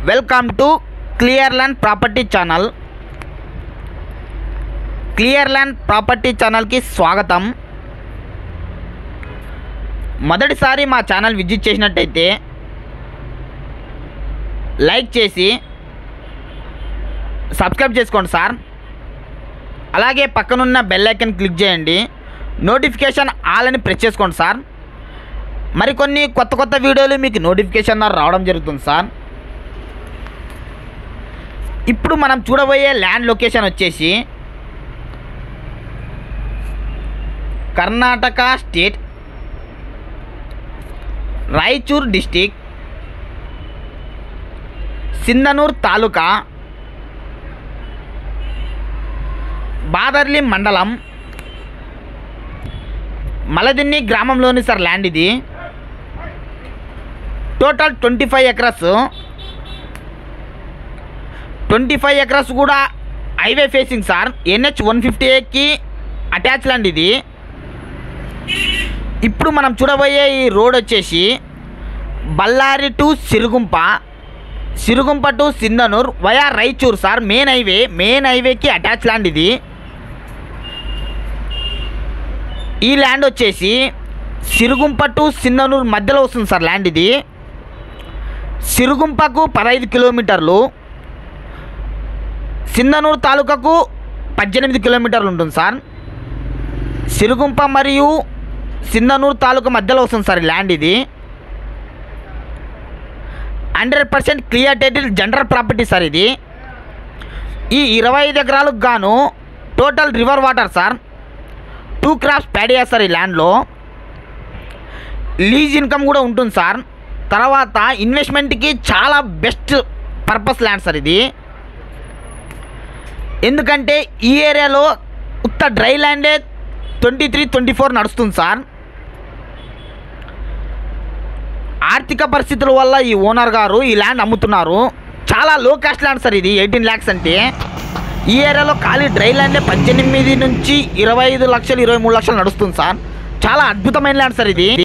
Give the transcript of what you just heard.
welcome to clear land property channel clear land property ఛానల్కి స్వాగతం మొదటిసారి మా ఛానల్ విజిట్ చేసినట్టయితే లైక్ చేసి సబ్స్క్రైబ్ చేసుకోండి సార్ అలాగే పక్కనున్న బెల్ ఐకన్ క్లిక్ చేయండి నోటిఫికేషన్ ఆల్ అని ప్రెస్ చేసుకోండి సార్ మరికొన్ని కొత్త కొత్త వీడియోలు మీకు నోటిఫికేషన్ ద్వారా రావడం జరుగుతుంది సార్ ఇప్పుడు మనం చూడబోయే ల్యాండ్ లొకేషన్ వచ్చేసి కర్ణాటక స్టేట్ రాయచూర్ డిస్టిక్ సింధనూర్ తాలూకా బాదర్లి మండలం మలదిన్ని గ్రామంలోని సార్ ల్యాండ్ ఇది total twenty five acres twenty five acres కూడా highway facing sir NH one fifty ఏకి అటాచ్ ల్యాండ్ ఇది ఇప్పుడు మనం చూడబోయే ఈ రోడ్ వచ్చేసి Bellary to Siruguppa Siruguppa to Sindhanur via Raichur sir main highway main హైవేకి అటాచ్ ల్యాండ్ ఇది ఈ ల్యాండ్ వచ్చేసి సిరుగుంప టు సింధనూర్ మధ్యలో వస్తుంది సార్ ల్యాండ్ ఇది సిరుగుంపకు పదహైదు కిలోమీటర్లు సింధనూరు తాలూకాకు పద్దెనిమిది కిలోమీటర్లు ఉంటుంది సార్ సిరుగుంప మరియు సింధనూరు తాలూకా మధ్యలో వస్తుంది సార్ ఈ ల్యాండ్ ఇది hundred percent clear title general property sir ఇది ఈ ఇరవై ఐదు ఎకరాలకు గాను total river water sir two crops paddy చేస్తారు ఈ ల్యాండ్లో లీజ్ ఇన్కమ్ కూడా ఉంటుంది సార్ తర్వాత ఇన్వెస్ట్మెంట్కి చాలా బెస్ట్ పర్పస్ ల్యాండ్ సార్ ఇది ఎందుకంటే ఈ ఏరియాలో ఉత్త డ్రై ల్యాండే ట్వంటీ త్రీ ట్వంటీ ఫోర్ నడుస్తుంది సార్ ఆర్థిక పరిస్థితుల వల్ల ఈ ఓనర్ గారు ఈ ల్యాండ్ అమ్ముతున్నారు చాలా లో కాస్ట్ ల్యాండ్ సార్ ఇది ఎయిటీన్ ల్యాక్స్ అంటే ఈ ఏరియాలో ఖాళీ డ్రై ల్యాండే పద్దెనిమిది నుంచి ఇరవై ఐదు లక్షలు ఇరవై మూడు లక్షలు నడుస్తుంది సార్ చాలా అద్భుతమైన ల్యాండ్ సార్ ఇది